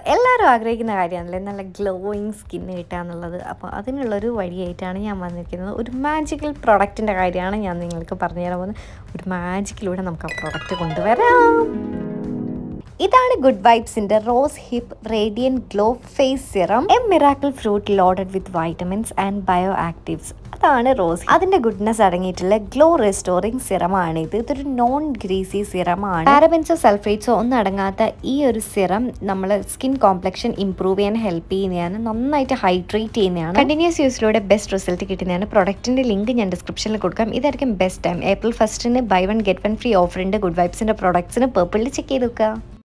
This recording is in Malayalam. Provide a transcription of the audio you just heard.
എല്ലാവരും ആഗ്രഹിക്കുന്ന കാര്യമാണല്ലേ നല്ല ഗ്ലോയിങ് സ്കിന്ന് കിട്ടുക എന്നുള്ളത് അപ്പോൾ അതിനുള്ളൊരു വഴിയായിട്ടാണ് ഞാൻ വന്നിരിക്കുന്നത് ഒരു മാജിക്കൽ പ്രൊഡക്റ്റിൻ്റെ കാര്യമാണ് ഞാൻ നിങ്ങൾക്ക് പറഞ്ഞു തരാൻ പോകുന്നത് ഒരു മാജിക്കിലൂടെ നമുക്ക് ആ പ്രൊഡക്റ്റ് കൊണ്ടുവരാം ഇതാണ് ഗുഡ് വൈബ്സിന്റെ rose hip radiant glow face serum a miracle fruit loaded with vitamins and bioactives അതാണ് റോസ് അതിന്റെ ഗുഡ്നെസ് അടങ്ങിയിട്ടുള്ള ഗ്ലോ റെസ്റ്റോറിംഗ് സിറമാണ് ഇത് ഇതൊരു നോൺ ഗ്രീസി സിറമാണ് പാരബൻസോ സൾഫേറ്റ്സോ ഒന്നും അടങ്ങാത്ത ഈ ഒരു സിറം നമ്മൾ സ്കിൻ കോംപ്ലക്ഷൻ ഇംപ്രൂവ് ചെയ്യാൻ ഹെൽപ്പ് ചെയ്യുന്നതാണ് നന്നായിട്ട് ഹൈഡ്രേറ്റ് ചെയ്യുന്നതാണ് കണ്ടിന്യൂസ് യൂസിലൂടെ ബെസ്റ്റ് റിസൾട്ട് കിട്ടുന്നതാണ് പ്രൊഡക്റ്റിന്റെ ലിങ്ക് ഞാൻ ഡിസ്ക്രിപ്ഷനിൽ കൊടുക്കാം ഇതായിരിക്കും ബെസ്റ്റ് ടൈം ഏപ്രിൽ ഫസ്റ്റിന് buy one get one free offer ഉണ്ട് ഗുഡ് വൈബ്സിന്റെ പ്രൊഡക്ട്സിന് പേർപ്പിളിൽ ചെക്ക് ചെയ്ത് നോക്കുക